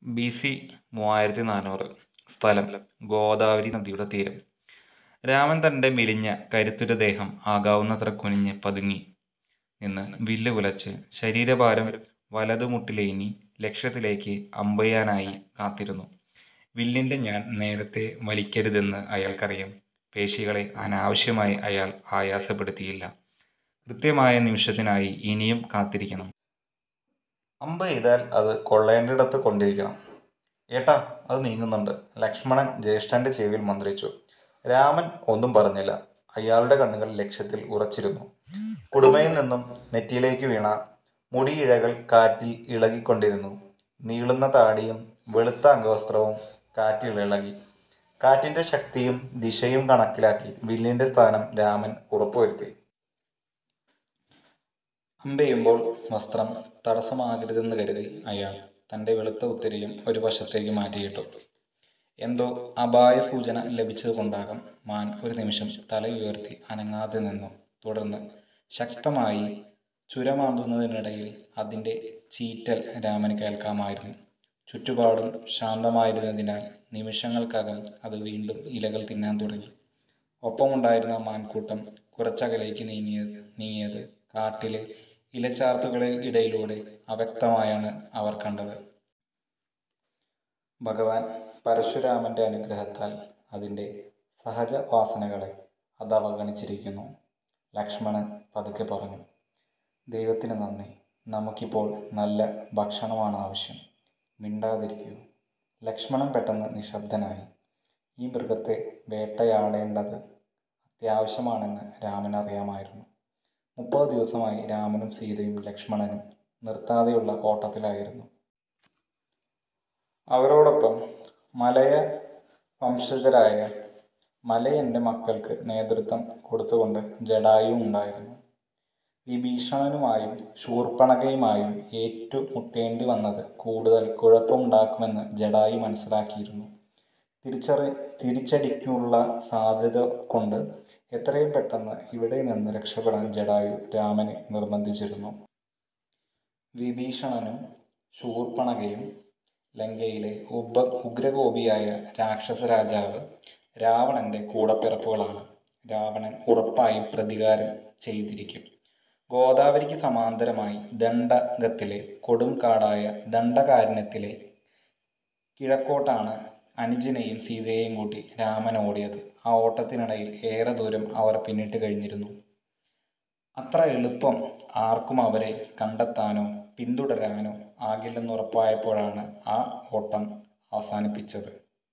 B C മൂവായിരത്തി നാനൂറ് സ്ഥലം ഗോദാവരി നദിയുടെ തീരം രാമൻ തൻ്റെ മെലിഞ്ഞ കരുത്തുറ്റ ദേഹം ആകാവുന്നത്ര കുനിഞ്ഞ് പതുങ്ങി നിന്ന് വില്ല് കുലച്ച് ശരീരഭാരം വലതുമുട്ടിലേനി ലക്ഷ്യത്തിലേക്ക് അമ്പെയ്യാനായി കാത്തിരുന്നു വില്ലിൻ്റെ ഞാൻ നേരത്തെ വലിക്കരുതെന്ന് അയാൾക്കറിയാം പേശികളെ അനാവശ്യമായി അയാൾ ആയാസപ്പെടുത്തിയില്ല കൃത്യമായ നിമിഷത്തിനായി ഇനിയും കാത്തിരിക്കണം അമ്പ് ചെയ്താൽ അത് കൊള്ളേണ്ടിടത്ത് കൊണ്ടിരിക്കണം ഏട്ടാ അത് നീങ്ങുന്നുണ്ട് ലക്ഷ്മണൻ ജ്യേഷ്ഠന്റെ ചെവിയിൽ മന്ത്രിച്ചു രാമൻ ഒന്നും പറഞ്ഞില്ല അയാളുടെ കണ്ണുകൾ ലക്ഷ്യത്തിൽ ഉറച്ചിരുന്നു കുടുമയിൽ നിന്നും നെറ്റിയിലേക്ക് വീണ മുടിയിഴകൾ കാറ്റിൽ ഇളകിക്കൊണ്ടിരുന്നു നീളുന്ന താടിയും വെളുത്ത അംഗവസ്ത്രവും കാറ്റിൽ ഇളകി കാറ്റിന്റെ ശക്തിയും ദിശയും കണക്കിലാക്കി വില്ലിന്റെ സ്ഥാനം രാമൻ ഉറപ്പുവരുത്തി അമ്പെയ്യുമ്പോൾ വസ്ത്രം തടസ്സമാകരുതെന്ന് കരുതി അയാൾ തൻ്റെ വെളുത്ത ഉത്തരിയും ഒരു വശത്തേക്ക് മാറ്റിയിട്ടു എന്തോ അപായ സൂചന ലഭിച്ചതുകൊണ്ടാകാം മാൻ ഒരു നിമിഷം തല ഉയർത്തി അനങ്ങാതെ നിന്നു തുടർന്ന് ശക്തമായി ചുരമാന്തുന്നതിനിടയിൽ അതിൻ്റെ ചീറ്റൽ രാമന് കേൾക്കാമായിരുന്നു ചുറ്റുപാടും ശാന്തമായിരുന്നതിനാൽ നിമിഷങ്ങൾക്കകം അത് വീണ്ടും ഇലകൾ തിന്നാൻ തുടങ്ങി ഒപ്പമുണ്ടായിരുന്ന മാൻകൂട്ടം കുറച്ചകലേക്ക് നീങ്ങിയത് നീങ്ങിയത് കാട്ടിലെ ഇലച്ചാർത്തുകളെ ഇടയിലൂടെ അവ്യക്തമായാണ് അവർ കണ്ടത് ഭഗവാൻ പരശുരാമന്റെ അനുഗ്രഹത്താൽ അതിൻ്റെ സഹജ വാസനകളെ അത് അവഗണിച്ചിരിക്കുന്നു ലക്ഷ്മണൻ പതുക്കെ പറഞ്ഞു ദൈവത്തിന് നന്ദി നമുക്കിപ്പോൾ നല്ല ഭക്ഷണമാണ് ആവശ്യം മിണ്ടാതിരിക്കൂ ലക്ഷ്മണൻ പെട്ടെന്ന് നിശബ്ദനായി ഈ മൃഗത്തെ വേട്ടയാടേണ്ടത് അത്യാവശ്യമാണെന്ന് രാമൻ അറിയാമായിരുന്നു മുപ്പത് ദിവസമായി രാമനും സീതയും ലക്ഷ്മണനും നിർത്താതെയുള്ള ഓട്ടത്തിലായിരുന്നു അവരോടൊപ്പം മലയ വംശജരായ മലയൻ്റെ മക്കൾക്ക് നേതൃത്വം കൊടുത്തുകൊണ്ട് ജഡായു ഉണ്ടായിരുന്നു വിഭീഷണനുമായും ശൂർപ്പണകയുമായും ഏറ്റുമുട്ടേണ്ടി വന്നത് കൂടുതൽ കുഴപ്പമുണ്ടാക്കുമെന്ന് ജഡായു മനസ്സിലാക്കിയിരുന്നു തിരിച്ചറി തിരിച്ചടിക്കുള്ള സാധ്യത കൊണ്ട് എത്രയും പെട്ടെന്ന് ഇവിടെ നിന്ന് രക്ഷപ്പെടാൻ ജഡായു രാമനെ നിർബന്ധിച്ചിരുന്നു വിഭീഷണനും ശൂർപ്പണകയും ലങ്കയിലെ ഉപ ഉഗ്രകോപിയായ രാക്ഷസ രാജാവ് രാവണന്റെ കൂടപ്പിറപ്പുകളാണ് രാവണൻ ഉറപ്പായും പ്രതികാരം ചെയ്തിരിക്കും ഗോദാവരിക്ക് സമാന്തരമായി ദണ്ഡകത്തിലെ കൊടുംകാടായ ദണ്ഡകാരണ്യത്തിലെ കിഴക്കോട്ടാണ് അനുജനെയും സീതയെയും കൂട്ടി രാമൻ ഓടിയത് ആ ഓട്ടത്തിനിടയിൽ ഏറെ ദൂരം അവർ പിന്നിട്ട് കഴിഞ്ഞിരുന്നു അത്ര എളുപ്പം ആർക്കും അവരെ കണ്ടെത്താനോ പിന്തുടരാനോ ആകില്ലെന്നുറപ്പായപ്പോഴാണ് ആ ഓട്ടം അവസാനിപ്പിച്ചത്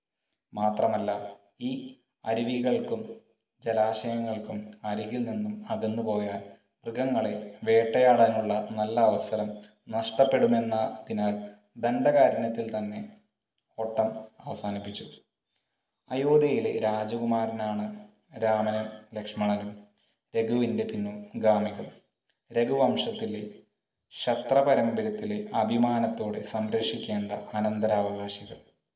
മാത്രമല്ല ഈ അരുവികൾക്കും ജലാശയങ്ങൾക്കും അരികിൽ നിന്നും അകന്നു പോയാൽ മൃഗങ്ങളെ വേട്ടയാടാനുള്ള നല്ല അവസരം നഷ്ടപ്പെടുമെന്നതിനാൽ ദണ്ഡകാരണ്യത്തിൽ തന്നെ ഓട്ടം അവസാനിപ്പിച്ചു അയോധ്യയിലെ രാജകുമാരനാണ് രാമനും ലക്ഷ്മണനും രഘുവിൻ്റെ പിന്നുഗാമികൾ രഘുവംശത്തിലെ ക്ഷത്രപരമ്പരത്തിലെ അഭിമാനത്തോടെ സംരക്ഷിക്കേണ്ട അനന്തരാവകാശികൾ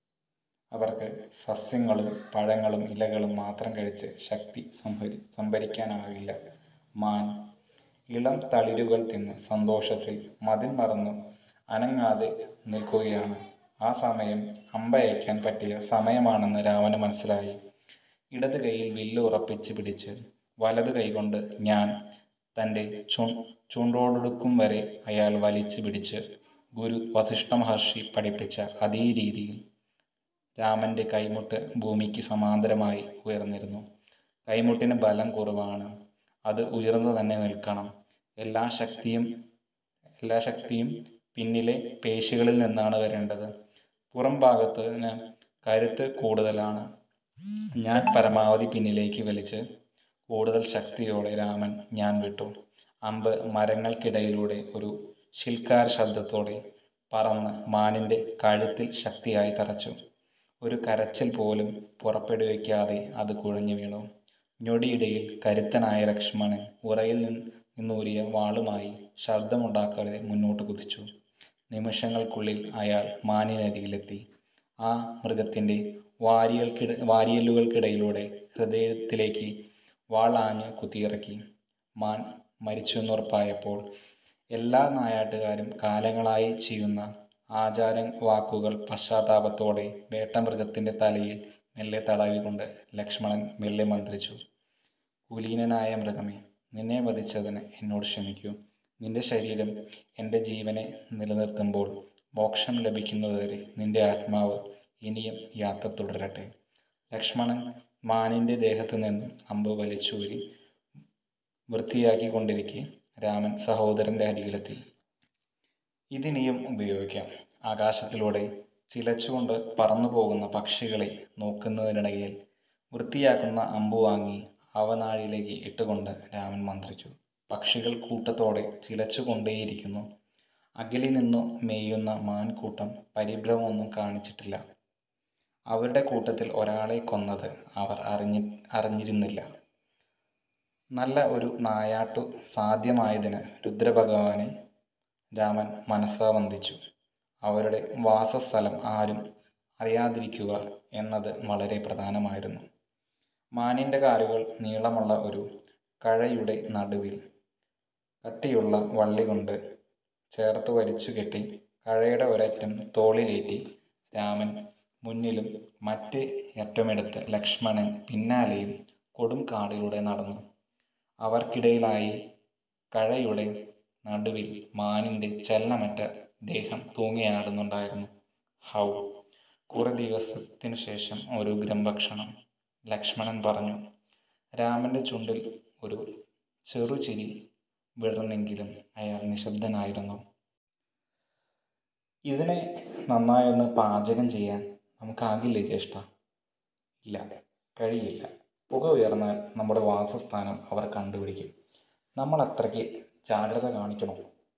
അവർക്ക് സസ്യങ്ങളും പഴങ്ങളും ഇലകളും മാത്രം കഴിച്ച് ശക്തി സംഭരി സംഭരിക്കാനാവില്ല മാൻ ഇളം തളിരുകൾ തിന്ന് സന്തോഷത്തിൽ മതിൽ മറന്നു അനങ്ങാതെ നിൽക്കുകയാണ് ആ സമയം അമ്പയക്കാൻ പറ്റിയ സമയമാണെന്ന് രാമന് മനസ്സിലായി ഇടത് കൈയിൽ വില്ല് ഉറപ്പിച്ച് പിടിച്ച് വലത് കൈകൊണ്ട് ഞാൻ തൻ്റെ ചു ചൂണ്ടോടൊടുക്കും വരെ അയാൾ വലിച്ചു പിടിച്ച് ഗുരു വസിഷ്ഠ മഹർഷി പഠിപ്പിച്ച അതേ രീതിയിൽ രാമൻ്റെ കൈമുട്ട് ഭൂമിക്ക് സമാന്തരമായി ഉയർന്നിരുന്നു കൈമുട്ടിന് ബലം കുറവാണ് അത് ഉയർന്നു തന്നെ നിൽക്കണം എല്ലാ ശക്തിയും എല്ലാ ശക്തിയും പിന്നിലെ പേശികളിൽ നിന്നാണ് വരേണ്ടത് പുറം ഭാഗത്തിന് കരുത്ത് കൂടുതലാണ് ഞാൻ പരമാവധി പിന്നിലേക്ക് വലിച്ച് കൂടുതൽ ശക്തിയോടെ രാമൻ ഞാൻ വിട്ടു അമ്പ് മരങ്ങൾക്കിടയിലൂടെ ഒരു ശിൽക്കാര ശബ്ദത്തോടെ പറന്ന് മാനിൻ്റെ കഴുത്തിൽ ശക്തിയായി തറച്ചു ഒരു കരച്ചിൽ പോലും പുറപ്പെടുവിക്കാതെ അത് കുഴഞ്ഞു വീണു ഞൊടിയിടയിൽ കരുത്തനായ ലക്ഷ്മണൻ ഉറയിൽ നിന്നൂരിയ വാളുമായി ശബ്ദമുണ്ടാക്കാതെ മുന്നോട്ട് കുതിച്ചു നിമിഷങ്ങൾക്കുള്ളിൽ അയാൾ മാനിനരികിലെത്തി ആ മൃഗത്തിൻ്റെ വാരിയൽക്കിട വാരിയലുകൾക്കിടയിലൂടെ ഹൃദയത്തിലേക്ക് വാളാഞ്ഞ് കുത്തിയിറക്കി മാൻ മരിച്ചു എന്നുറപ്പായപ്പോൾ എല്ലാ നായാട്ടുകാരും കാലങ്ങളായി ചെയ്യുന്ന ആചാര വാക്കുകൾ പശ്ചാത്താപത്തോടെ വേട്ടമൃഗത്തിൻ്റെ തലയിൽ മെല്ലെ തടവിക്കൊണ്ട് ലക്ഷ്മണൻ മെല്ലെ മന്ത്രിച്ചു കുലീനനായ മൃഗമേ നിന്നെ വധിച്ചതിന് എന്നോട് ക്ഷമിക്കൂ നിന്റെ ശരീരം എൻ്റെ ജീവനെ നിലനിർത്തുമ്പോൾ മോക്ഷം ലഭിക്കുന്നതുവരെ നിന്റെ ആത്മാവ് ഇനിയും യാത്ര തുടരട്ടെ ലക്ഷ്മണൻ മാനിൻ്റെ ദേഹത്ത് നിന്ന് അമ്പ് വലിച്ചൂരി വൃത്തിയാക്കിക്കൊണ്ടിരിക്കെ രാമൻ സഹോദരൻ്റെ അരികിലെത്തി ഇതിനിയും ഉപയോഗിക്കാം ആകാശത്തിലൂടെ ചിലച്ചുകൊണ്ട് പറന്നു പോകുന്ന പക്ഷികളെ നോക്കുന്നതിനിടയിൽ വൃത്തിയാക്കുന്ന അമ്പു വാങ്ങി അവനാഴിയിലേക്ക് ഇട്ടുകൊണ്ട് രാമൻ മന്ത്രിച്ചു പക്ഷികൾ കൂട്ടത്തോടെ ചിലച്ചുകൊണ്ടേയിരിക്കുന്നു അകലിൽ നിന്നു മേയുന്ന മാൻകൂട്ടം പരിഭ്രമമൊന്നും കാണിച്ചിട്ടില്ല അവരുടെ കൂട്ടത്തിൽ ഒരാളെ കൊന്നത് അവർ അറിഞ്ഞി അറിഞ്ഞിരുന്നില്ല നല്ല ഒരു നായാട്ടു സാധ്യമായതിന് രുദ്രഭഗവാനെ രാമൻ മനസ്സാ വന്ദിച്ചു അവരുടെ വാസസ്ഥലം ആരും അറിയാതിരിക്കുക എന്നത് വളരെ പ്രധാനമായിരുന്നു മാനിൻ്റെ കാലുകൾ നീളമുള്ള ഒരു കഴയുടെ നടുവിൽ കട്ടിയുള്ള വള്ളി കൊണ്ട് ചേർത്ത് വലിച്ചു കെട്ടി കഴയുടെ ഒരറ്റം തോളിലേറ്റി രാമൻ മുന്നിലും മറ്റേ അറ്റമെടുത്ത് ലക്ഷ്മണൻ പിന്നാലെയും കൊടും കാടിലൂടെ നടന്നു അവർക്കിടയിലായി കഴയുടെ നടുവിൽ മാനിൻ്റെ ചലനമറ്റ ദേഹം തൂങ്ങിയാടുന്നുണ്ടായിരുന്നു ഹൗ കുറെ ദിവസത്തിനു ശേഷം ഒരു ഗ്രംഭക്ഷണം ലക്ഷ്മണൻ പറഞ്ഞു രാമൻ്റെ ചുണ്ടിൽ ഒരു ചെറുചിരി വിടർന്നെങ്കിലും അയാൾ നിശബ്ദനായിരുന്നു ഇതിനെ നന്നായൊന്ന് പാചകം ചെയ്യാൻ നമുക്കാകില്ലേ ജ്യേഷ്ഠ ഇല്ല കഴിയില്ല പുക ഉയർന്നാൽ നമ്മുടെ വാസസ്ഥാനം അവർ കണ്ടുപിടിക്കും നമ്മൾ അത്രയ്ക്ക് ജാഗ്രത കാണിക്കണം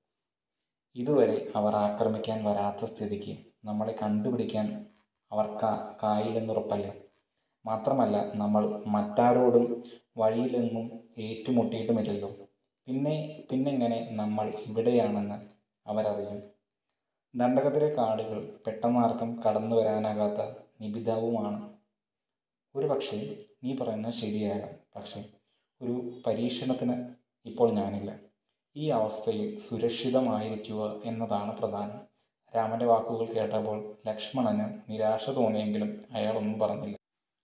ഇതുവരെ അവർ ആക്രമിക്കാൻ വരാത്ത സ്ഥിതിക്ക് നമ്മളെ കണ്ടുപിടിക്കാൻ അവർ കായില്ലെന്നുറപ്പല്ലേ മാത്രമല്ല നമ്മൾ മറ്റാരോടും വഴിയിലെങ്ങും ഏറ്റുമുട്ടിയിട്ടുമില്ലല്ലോ പിന്നെ പിന്നെങ്ങനെ നമ്മൾ ഇവിടെയാണെന്ന് അവരറിയും ദണ്ഡകത്തിലെ കാടുകൾ പെട്ടെന്നാർക്കും കടന്നു വരാനാകാത്ത നിബിധവുമാണ് ഒരു പക്ഷേ നീ പറയുന്നത് ശരിയാകാം പക്ഷേ ഒരു പരീക്ഷണത്തിന് ഇപ്പോൾ ഞാനില്ല ഈ അവസ്ഥയിൽ സുരക്ഷിതമായിരിക്കുക എന്നതാണ് പ്രധാനം രാമൻ്റെ വാക്കുകൾ കേട്ടപ്പോൾ ലക്ഷ്മണന് നിരാശ തോന്നിയെങ്കിലും അയാൾ ഒന്നും പറഞ്ഞില്ല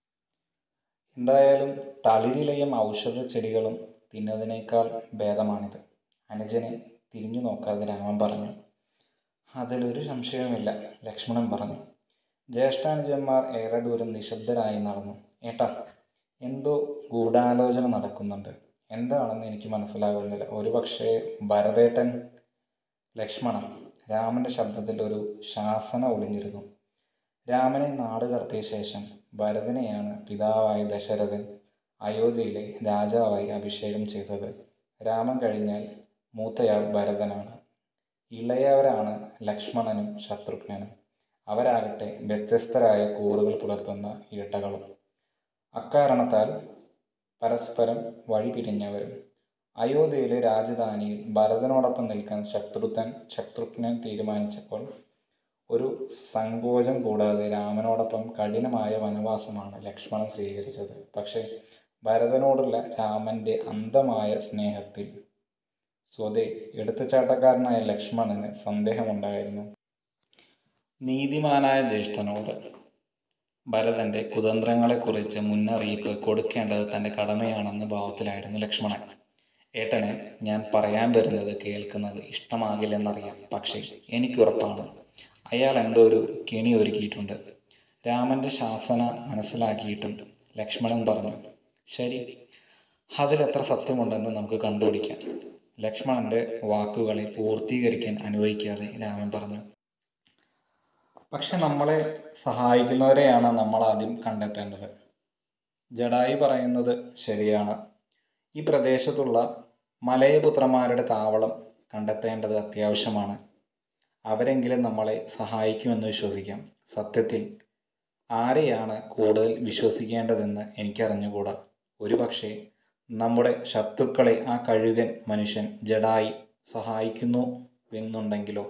എന്തായാലും തളിരിലയും ഔഷധ ചെടികളും തിന്നതിനേക്കാൾ ഭേദമാണിത് അനുജനെ തിരിഞ്ഞു നോക്കാതെ രാമൻ പറഞ്ഞു അതിലൊരു സംശയവുമില്ല ലക്ഷ്മണൻ പറഞ്ഞു ജ്യേഷ്ഠാനുജന്മാർ ഏറെ ദൂരം നിശബ്ദരായി നടന്നു ഏട്ടാ എന്തോ ഗൂഢാലോചന നടക്കുന്നുണ്ട് എന്താണെന്ന് എനിക്ക് മനസ്സിലാകുന്നില്ല ഒരു പക്ഷേ ഭരതേട്ടൻ ലക്ഷ്മണ രാമൻ്റെ ശബ്ദത്തിൽ ഒരു ശാസന ഒളിഞ്ഞിരുന്നു രാമനെ നാട് കടത്തിയ ശേഷം ഭരതനെയാണ് പിതാവായ ദശരഥൻ അയോധ്യയിലെ രാജാവായി അഭിഷേകം ചെയ്തത് രാമൻ കഴിഞ്ഞാൽ മൂത്തയാൾ ഭരതനാണ് ഇളയവരാണ് ലക്ഷ്മണനും ശത്രുഘ്നനും അവരാകട്ടെ വ്യത്യസ്തരായ കൂറുകൾ പുലർത്തുന്ന ഇരട്ടകളും അക്കാരണത്താൽ പരസ്പരം വഴിപിരിഞ്ഞവരും അയോധ്യയിലെ രാജധാനിയിൽ ഭരതനോടൊപ്പം നിൽക്കാൻ ശത്രുഘ്നൻ ശത്രുഘ്നൻ തീരുമാനിച്ചപ്പോൾ ഒരു സങ്കോചം കൂടാതെ രാമനോടൊപ്പം കഠിനമായ വനവാസമാണ് ലക്ഷ്മണൻ സ്വീകരിച്ചത് പക്ഷേ ഭരതനോടുള്ള രാമൻ്റെ അന്ധമായ സ്നേഹത്തിൽ സ്വതേ എടുത്തുചാട്ടക്കാരനായ ലക്ഷ്മണന് സന്ദേഹമുണ്ടായിരുന്നു നീതിമാനായ ജ്യേഷ്ഠനോട് ഭരതന്റെ കുതന്ത്രങ്ങളെക്കുറിച്ച് മുന്നറിയിപ്പ് കൊടുക്കേണ്ടത് തൻ്റെ കടമയാണെന്ന ഭാവത്തിലായിരുന്നു ലക്ഷ്മണൻ ഏട്ടന് ഞാൻ പറയാൻ വരുന്നത് കേൾക്കുന്നത് ഇഷ്ടമാകില്ലെന്നറിയാം പക്ഷേ എനിക്കുറപ്പാണ് അയാൾ എന്തോ ഒരു കെണി ഒരുക്കിയിട്ടുണ്ട് രാമന്റെ ശാസന മനസ്സിലാക്കിയിട്ടും ലക്ഷ്മണൻ പറഞ്ഞു ശരി അതിലെത്ര സത്യമുണ്ടെന്ന് നമുക്ക് കണ്ടുപിടിക്കാം ലക്ഷ്മണന്റെ വാക്കുകളെ പൂർത്തീകരിക്കാൻ അനുവദിക്കാതെ രാമൻ പറഞ്ഞു പക്ഷെ നമ്മളെ സഹായിക്കുന്നവരെയാണ് നമ്മൾ ആദ്യം കണ്ടെത്തേണ്ടത് ജഡായി പറയുന്നത് ശരിയാണ് ഈ പ്രദേശത്തുള്ള മലയപുത്രന്മാരുടെ താവളം കണ്ടെത്തേണ്ടത് അത്യാവശ്യമാണ് അവരെങ്കിലും നമ്മളെ സഹായിക്കുമെന്ന് വിശ്വസിക്കാം സത്യത്തിൽ ആരെയാണ് കൂടുതൽ വിശ്വസിക്കേണ്ടതെന്ന് എനിക്കറിഞ്ഞുകൂടാ ഒരു പക്ഷേ നമ്മുടെ ശത്രുക്കളെ ആ കഴുകൻ മനുഷ്യൻ ജഡായി സഹായിക്കുന്നു എന്നുണ്ടെങ്കിലോ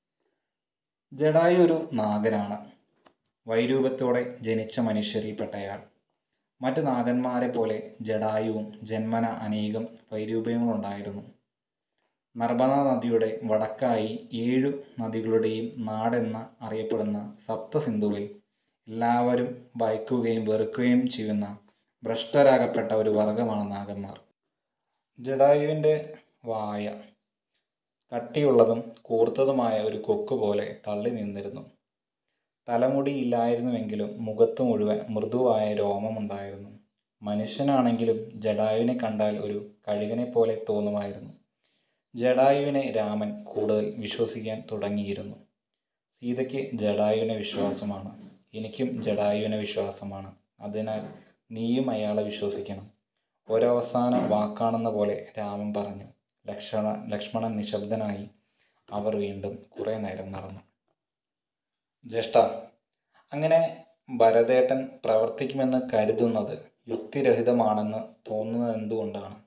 ജഡായി ഒരു നാഗനാണ് വൈരൂപത്തോടെ ജനിച്ച മനുഷ്യരിൽപ്പെട്ടയാൾ മറ്റ് നാഗന്മാരെ പോലെ ജഡായുവും ജന്മന അനേകം വൈരൂപ്യങ്ങളുണ്ടായിരുന്നു നർമ്മദാ നദിയുടെ വടക്കായി ഏഴു നദികളുടെയും നാടെന്ന് അറിയപ്പെടുന്ന സപ്തസിന്ധുവിൽ എല്ലാവരും ഭയക്കുകയും വെറുക്കുകയും ചെയ്യുന്ന ഭ്രഷ്ടരാകപ്പെട്ട ഒരു വർഗമാണ് നാഗന്മാർ ജഡായുവിൻ്റെ വായ കട്ടിയുള്ളതും കൂർത്തതുമായ ഒരു കൊക്ക് പോലെ തള്ളി നിന്നിരുന്നു തലമുടി ഇല്ലായിരുന്നുവെങ്കിലും മുഖത്ത് മുഴുവൻ മൃദുവായ രോമമുണ്ടായിരുന്നു മനുഷ്യനാണെങ്കിലും ജഡായുവിനെ കണ്ടാൽ ഒരു കഴുകനെ പോലെ തോന്നുമായിരുന്നു ജഡായുവിനെ രാമൻ കൂടുതൽ വിശ്വസിക്കാൻ തുടങ്ങിയിരുന്നു സീതയ്ക്ക് ജഡായുവിനെ വിശ്വാസമാണ് എനിക്കും ജഡായുവിനെ വിശ്വാസമാണ് അതിനാൽ നീയും അയാളെ വിശ്വസിക്കണം ഒരവസാന വാക്കാണെന്ന പോലെ രാമൻ പറഞ്ഞു ലക്ഷണ ലക്ഷ്മണൻ നിശബ്ദനായി അവർ വീണ്ടും കുറേ നേരം നടന്നു ജ്യേഷ്ഠ അങ്ങനെ ഭരതേട്ടൻ പ്രവർത്തിക്കുമെന്ന് കരുതുന്നത് യുക്തിരഹിതമാണെന്ന് തോന്നുന്നത് എന്തുകൊണ്ടാണ്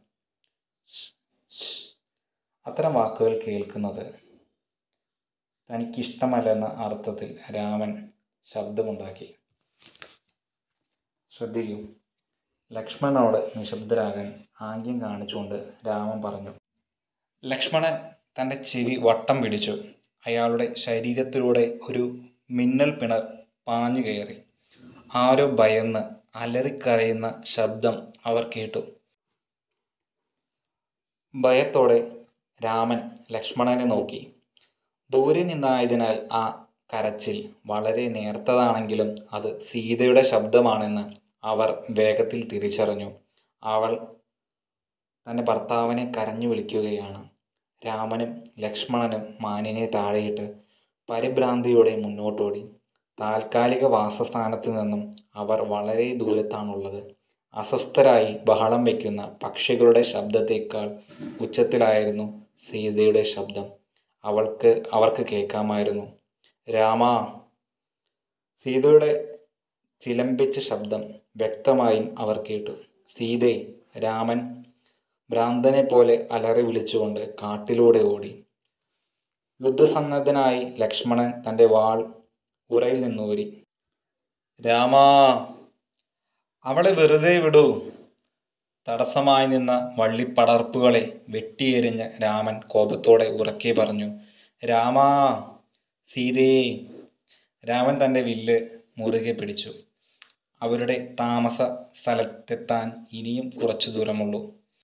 അത്തരം വാക്കുകൾ കേൾക്കുന്നത് തനിക്കിഷ്ടമല്ലെന്ന അർത്ഥത്തിൽ രാമൻ ശബ്ദമുണ്ടാക്കി ശ്രദ്ധിക്കൂ ലക്ഷ്മണനോട് നിശബ്ദരാകാൻ ആംഗ്യം കാണിച്ചുകൊണ്ട് രാമൻ പറഞ്ഞു ലക്ഷ്മണൻ തൻ്റെ ചെവി വട്ടം പിടിച്ചു അയാളുടെ ശരീരത്തിലൂടെ ഒരു മിന്നൽ പിണർ പാഞ്ഞു കയറി ആരോ ഭയന്ന് അലറിക്കരയുന്ന ശബ്ദം അവർ കേട്ടു ഭയത്തോടെ രാമൻ ലക്ഷ്മണനെ നോക്കി ദൂരെ നിന്നായതിനാൽ ആ കരച്ചിൽ വളരെ നേർത്തതാണെങ്കിലും അത് സീതയുടെ ശബ്ദമാണെന്ന് അവർ വേഗത്തിൽ തിരിച്ചറിഞ്ഞു അവൾ തൻ്റെ ഭർത്താവിനെ കരഞ്ഞു വിളിക്കുകയാണ് രാമനും ലക്ഷ്മണനും മാനിനെ താഴെയിട്ട് പരിഭ്രാന്തിയോടെ മുന്നോട്ടോടി താൽക്കാലിക വാസസ്ഥാനത്ത് നിന്നും അവർ വളരെ ദൂരത്താണുള്ളത് അസ്വസ്ഥരായി ബഹളം വയ്ക്കുന്ന പക്ഷികളുടെ ശബ്ദത്തേക്കാൾ ഉച്ചത്തിലായിരുന്നു സീതയുടെ ശബ്ദം അവൾക്ക് അവർക്ക് കേൾക്കാമായിരുന്നു രാമ സീതയുടെ ചിലമ്പിച്ച ശബ്ദം വ്യക്തമായും അവർ കേട്ടു സീതേ രാമൻ ഭ്രാന്തനെ പോലെ അലറി വിളിച്ചുകൊണ്ട് കാട്ടിലൂടെ ഓടി യുദ്ധസന്നദ്ധനായി ലക്ഷ്മണൻ തൻ്റെ വാൾ ഉറയിൽ നിന്നൂരി രാമാ അവളെ വെറുതെ വിടൂ തടസ്സമായി നിന്ന വള്ളിപ്പടർപ്പുകളെ വെട്ടിയെറിഞ്ഞ രാമൻ കോപത്തോടെ ഉറക്കെ പറഞ്ഞു രാമാ സീതേ രാമൻ തൻ്റെ വില്ല് മുറുകെ പിടിച്ചു അവരുടെ താമസ സ്ഥലത്തെത്താൻ ഇനിയും കുറച്ചു ദൂരമുള്ളൂ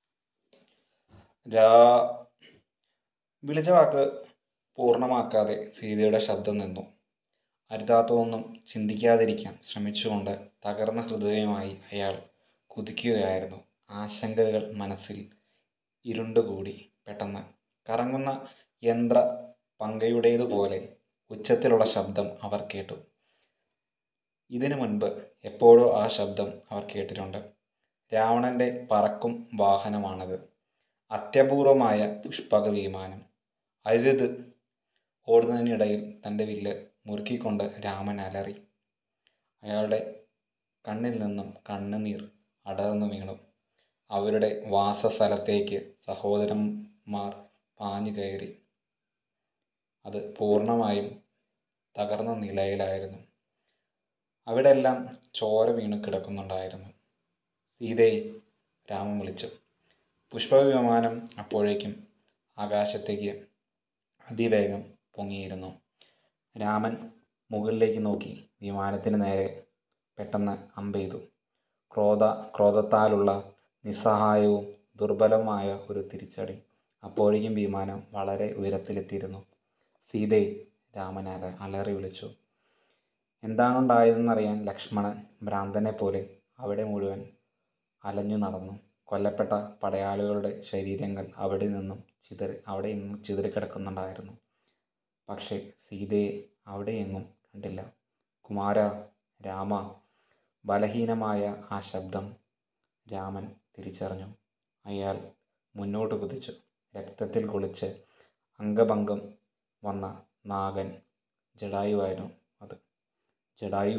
രാ വിളിച്ച വാക്ക് പൂർണ്ണമാക്കാതെ സീതയുടെ ശബ്ദം നിന്നു അരുതാത്തതൊന്നും ചിന്തിക്കാതിരിക്കാൻ ശ്രമിച്ചുകൊണ്ട് തകർന്ന ഹൃദയമായി അയാൾ കുതിക്കുകയായിരുന്നു ആശങ്കകൾ മനസ്സിൽ ഇരുണ്ടുകൂടി പെട്ടെന്ന് കറങ്ങുന്ന യന്ത്ര പങ്കയുടേതുപോലെ ഉച്ചത്തിലുള്ള ശബ്ദം അവർ കേട്ടു ഇതിനു മുൻപ് എപ്പോഴോ ആ ശബ്ദം അവർ കേട്ടിട്ടുണ്ട് രാവണന്റെ പറക്കും വാഹനമാണത് അത്യപൂർവമായ പുഷ്പക വിമാനം അരുത് ഓടുന്നതിനിടയിൽ തൻ്റെ വില്ല് മുറുക്കിക്കൊണ്ട് രാമൻ അലറി അയാളുടെ കണ്ണിൽ നിന്നും കണ്ണുനീർ അടർന്നു വീണു അവരുടെ വാസസ്ഥലത്തേക്ക് സഹോദരന്മാർ പാഞ്ഞു കയറി അത് പൂർണ്ണമായും തകർന്ന നിലയിലായിരുന്നു അവിടെല്ലാം ചോര വീണ് കിടക്കുന്നുണ്ടായിരുന്നു സീതേ രാമൻ വിളിച്ചു പുഷ്പവിമാനം അപ്പോഴേക്കും ആകാശത്തേക്ക് അതിവേഗം പൊങ്ങിയിരുന്നു രാമൻ മുകളിലേക്ക് നോക്കി വിമാനത്തിന് നേരെ പെട്ടെന്ന് അമ്പെയ്തു ക്രോധ ക്രോധത്താലുള്ള നിസ്സഹായവും ദുർബലവുമായ ഒരു തിരിച്ചടി അപ്പോഴേക്കും വിമാനം വളരെ ഉയരത്തിലെത്തിയിരുന്നു സീതേ രാമൻ അല അലറി വിളിച്ചു എന്താണുണ്ടായതെന്നറിയാൻ ലക്ഷ്മണൻ ഭ്രാന്തനെ പോലെ അവിടെ മുഴുവൻ അലഞ്ഞു നടന്നു കൊല്ലപ്പെട്ട പടയാളികളുടെ ശരീരങ്ങൾ അവിടെ നിന്നും ചിതറി അവിടെ നിന്നും ചിതറിക്കിടക്കുന്നുണ്ടായിരുന്നു പക്ഷേ സീതയെ അവിടെയെങ്ങും കണ്ടില്ല കുമാര രാമ ബലഹീനമായ ആ ശബ്ദം രാമൻ തിരിച്ചറിഞ്ഞു അയാൾ മുന്നോട്ട് കുതിച്ചു രക്തത്തിൽ കുളിച്ച് അംഗഭംഗം വന്ന നാഗൻ ജഡായുവായിരുന്നു അത് ജഡായു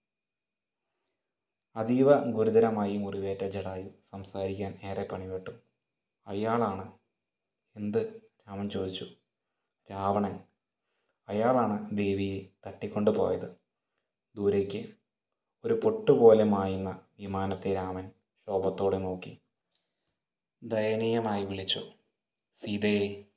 അതീവ ഗുരുതരമായി മുറിവേറ്റ ജഡായു സംസാരിക്കാൻ ഏറെ പണിപെട്ടു അയാളാണ് എന്ത് രാമൻ ചോദിച്ചു രാവണൻ അയാളാണ് ദേവിയെ തട്ടിക്കൊണ്ടു പോയത് ദൂരേക്ക് ഒരു പൊട്ടുപോലെ മായുന്ന വിമാനത്തെ രാമൻ ശോഭത്തോടെ നോക്കി ദയനീയമായി വിളിച്ചു സീതയെ